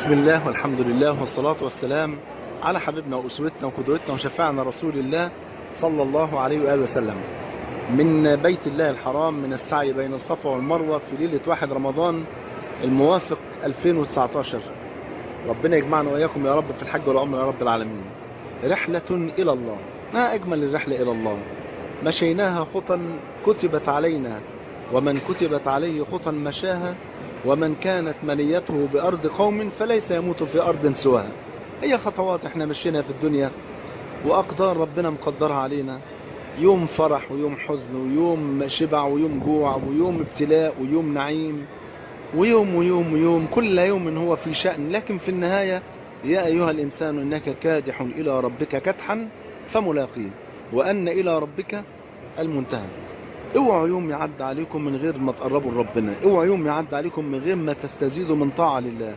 بسم الله والحمد لله والصلاة والسلام على حبيبنا وأسوتنا وقدوتنا وشفاعنا رسول الله صلى الله عليه وآله وسلم من بيت الله الحرام من السعي بين الصفا والمروة في ليلة واحد رمضان الموافق 2019 ربنا يجمعنا وإياكم يا رب في الحج والعمر يا رب العالمين رحلة إلى الله ما أجمل الرحلة إلى الله مشيناها خطا كتبت علينا ومن كتبت عليه خطا مشاها ومن كانت منيته بأرض قوم فليس يموت في أرض سواها هي خطوات احنا مشينا في الدنيا وأقدار ربنا مقدرها علينا يوم فرح ويوم حزن ويوم شبع ويوم جوع ويوم ابتلاء ويوم نعيم ويوم ويوم ويوم كل يوم هو في شأن لكن في النهاية يا أيها الإنسان إنك كادح إلى ربك كدحا فملاقيه وأن إلى ربك المنتهى اوعوا يوم يعدي عليكم من غير ما تقربوا لربنا اوعوا يوم يعدي عليكم من غير ما تستزيدوا من طاعة لله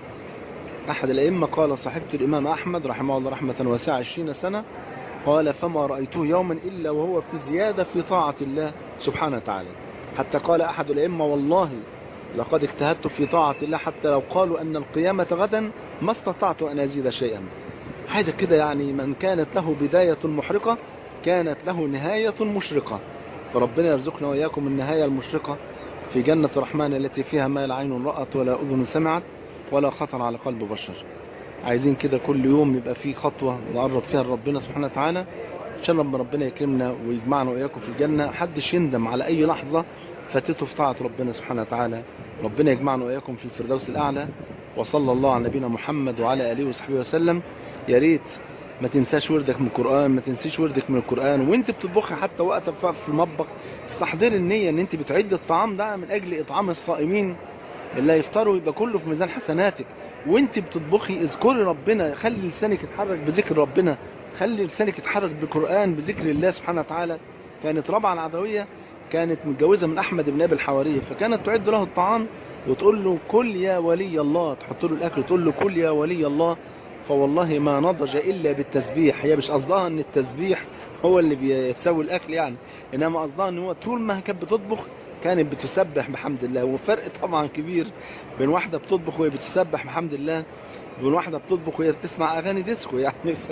أحد الأئمة قال صاحبت الإمام أحمد رحمه الله رحمة واسعة عشرين سنة قال فما رأيته يوما إلا وهو في زيادة في طاعة الله سبحانه وتعالى حتى قال أحد الأئمة والله لقد اجتهدت في طاعة الله حتى لو قالوا أن القيامة غدا ما استطعت أن أزيد شيئا حاجة كده يعني من كانت له بداية محرقة كانت له نهاية مشرقة فربنا يرزقنا وإياكم النهاية المشرقة في جنة الرحمن التي فيها ما لا عين رأت ولا أذن سمعت ولا خطر على قلب بشر عايزين كده كل يوم يبقى في خطوة نقرب فيها لربنا سبحانه وتعالى عشان رب ربنا يكرمنا ويجمعنا وإياكم في الجنة حدش يندم على أي لحظة فاتته في طاعة ربنا سبحانه وتعالى ربنا يجمعنا وإياكم في الفردوس الأعلى وصلى الله على نبينا محمد وعلى آله وصحبه وسلم يا ريت ما تنساش وردك من القرآن ما تنسيش وردك من القرآن وانت بتطبخي حتى وقت في المطبخ استحضري النية ان انت بتعد الطعام ده من اجل اطعام الصائمين اللي هيفطروا يبقى كله في ميزان حسناتك وانت بتطبخي اذكري ربنا خلي لسانك يتحرك بذكر ربنا خلي لسانك يتحرك بالقرآن بذكر الله سبحانه وتعالى كانت رابعة العدوية كانت متجوزة من أحمد بن أبي الحواري فكانت تعد له الطعام وتقول له كل يا ولي الله تحط له الأكل تقول له كل يا ولي الله فوالله ما نضج إلا بالتسبيح هي مش قصدها أن التسبيح هو اللي بيسوي الأكل يعني إنما قصدها أن هو طول ما كانت بتطبخ كانت بتسبح بحمد الله وفرق طبعا كبير بين واحدة بتطبخ وهي بتسبح بحمد الله بين واحدة بتطبخ وهي بتسمع أغاني ديسكو يعني ف...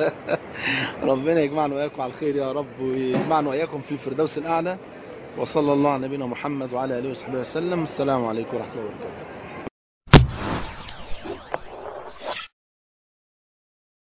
ربنا يجمعنا وإياكم على الخير يا رب ويجمعنا وإياكم في الفردوس الأعلى وصلى الله على نبينا محمد وعلى آله وصحبه وسلم السلام عليكم ورحمة الله وبركاته